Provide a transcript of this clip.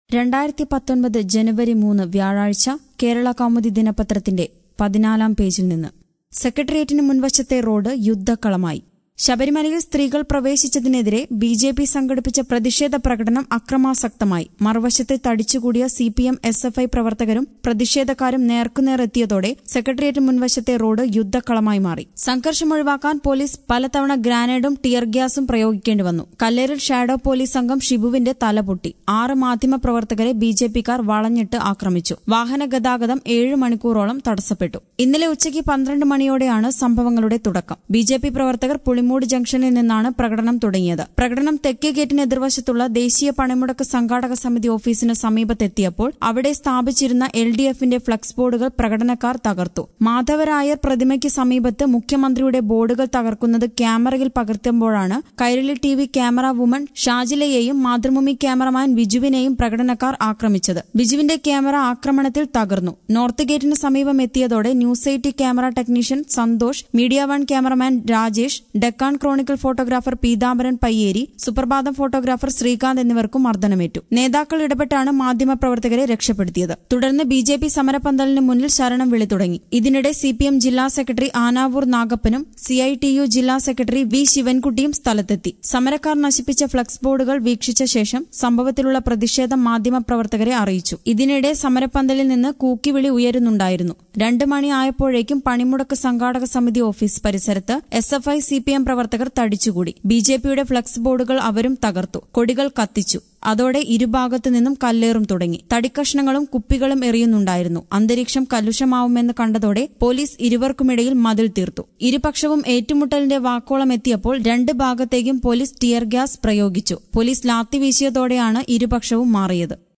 രണ്ടായിരത്തി പത്തൊൻപത് ജനുവരി മൂന്ന് വ്യാഴാഴ്ച കേരള കൗമുദി ദിനപത്രത്തിന്റെ പതിനാലാം പേജിൽ നിന്ന് സെക്രട്ടേറിയറ്റിന് മുൻവശത്തെ റോഡ് യുദ്ധക്കളമായി ശബരിമലയിൽ സ്ത്രീകൾ പ്രവേശിച്ചതിനെതിരെ ബി ജെ പി സംഘടിപ്പിച്ച പ്രതിഷേധ പ്രകടനം അക്രമാസക്തമായി മറുവശത്ത് തടിച്ചുകൂടിയ C P M S F I പ്രവർത്തകരും പ്രതിഷേധക്കാരും നേർക്കുനേർ എത്തിയതോടെ സെക്രട്ടേറിയറ്റ് മുൻവശത്തെ റോഡ് യുദ്ധക്കളമായി മാറി സംഘർഷം ഒഴിവാക്കാൻ പോലീസ് പലതവണ ഗ്രാനേഡും ടിയർ ഗ്യാസും പ്രയോഗിക്കേണ്ടി വന്നു കല്ലേറിൽ ഷാഡോ പോലീസ് സംഘം ഷിബുവിന്റെ തല പൊട്ടി ആറ് മാധ്യമ പ്രവർത്തകരെ ബി ജെ പിക്കാർ വളഞ്ഞിട്ട് ആക്രമിച്ചു വാഹന ഗതാഗതം ഏഴ് മണിക്കൂറോളം തടസ്സപ്പെട്ടു ഇന്നലെ ഉച്ചയ്ക്ക് പന്ത്രണ്ട് മണിയോടെയാണ് സംഭവങ്ങളുടെ തുടക്കം ബി ജെ പി പ്രവർത്തകർ പുളിമൂട് ജംഗ്ഷനിൽ നിന്നാണ് പ്രകടനം തുടങ്ങിയത് പ്രകടനം തെക്കേ ഗേറ്റിന് എതിർവശത്തുള്ള ദേശീയ പണിമുടക്ക് സംഘാടക സമിതി ഓഫീസിന് സമീപത്തെത്തിയപ്പോൾ അവിടെ സ്ഥാപിച്ചിരുന്ന എൽ ഡി എഫിന്റെ ഫ്ലക്സ് ബോർഡുകൾ പ്രകടനക്കാർ തകർത്തു മാധവരായർ പ്രതിമയ്ക്ക് സമീപത്ത് മുഖ്യമന്ത്രിയുടെ ബോർഡുകൾ തകർക്കുന്നത് ക്യാമറയിൽ പകർത്തുമ്പോഴാണ് Kairali T V camera woman ഷാജിലയെയും മാതൃഭൂമി ക്യാമറമാൻ ബിജുവിനെയും പ്രകടനക്കാർ ആക്രമിച്ചത് ബിജുവിന്റെ ക്യാമറ ആക്രമണത്തിൽ തകർന്നു നോർത്ത് ഗേറ്റിന് സമീപം എത്തിയതോടെ News Eighteen camera technician Santhosh Media One cameraman Rajesh Deccan Chronicle photographer Peethambaran Payyeri Suprabhaatham photographer Srikanth എന്നിവർക്കും മർദ്ദനമേറ്റു നേതാക്കൾ ഇടപെട്ടാണ് മാധ്യമപ്രവർത്തകരെ രക്ഷപ്പെടുത്തിയത് തുടർന്ന് ബി ജെ പി സമരപന്തലിന് മുന്നിൽ ശരണം വിളി തുടങ്ങി ഇതിനിടെ സി പി എം ജില്ലാ സെക്രട്ടറി ആനാവൂർ നാഗപ്പനും സി ഐ ടി യു ജില്ലാ സെക്രട്ടറി വി ശിവൻകുട്ടിയും സ്ഥലത്തെത്തി സമരക്കാർ നശിപ്പിച്ച ഫ്ലക്സ് ബോർഡുകൾ വീക്ഷിച്ച ശേഷം സംഭവത്തിലുള്ള പ്രതിഷേധം മാധ്യമപ്രവർത്തകരെ അറിയിച്ചു ഇതിനിടെ സമരപന്തലിൽ നിന്ന് കൂക്കിവിളി ഉയരുന്നുണ്ടായിരുന്നു രണ്ട് മണി ആയപ്പോഴേക്കും പണിമുടക്ക് സംഘാടക സമിതി ഓഫീസ് പരിസരത്ത് S F I C P M പ്രവർത്തകർ തടിച്ചുകൂടി ബി ജെ പിയുടെ ഫ്ലക്സ് ബോർഡുകൾ അവരും തകർത്തു കൊടികൾ കത്തിച്ചു അതോടെ ഇരുഭാഗത്തു നിന്നും കല്ലേറും തുടങ്ങി തടിക്കഷ്ണങ്ങളും കുപ്പികളും എറിയുന്നുണ്ടായിരുന്നു അന്തരീക്ഷം കലുഷമാവുമെന്ന് കണ്ടതോടെ പോലീസ് ഇരുവർക്കുമിടയിൽ മതിൽ തീർത്തു ഇരുപക്ഷവും ഏറ്റുമുട്ടലിന്റെ വാക്കോളം എത്തിയപ്പോൾ രണ്ട് ഭാഗത്തേക്കും പോലീസ് ടിയർ ഗ്യാസ് പ്രയോഗിച്ചു പോലീസ് ലാത്തി വീശിയതോടെയാണ് ഇരുപക്ഷവും മാറിയത്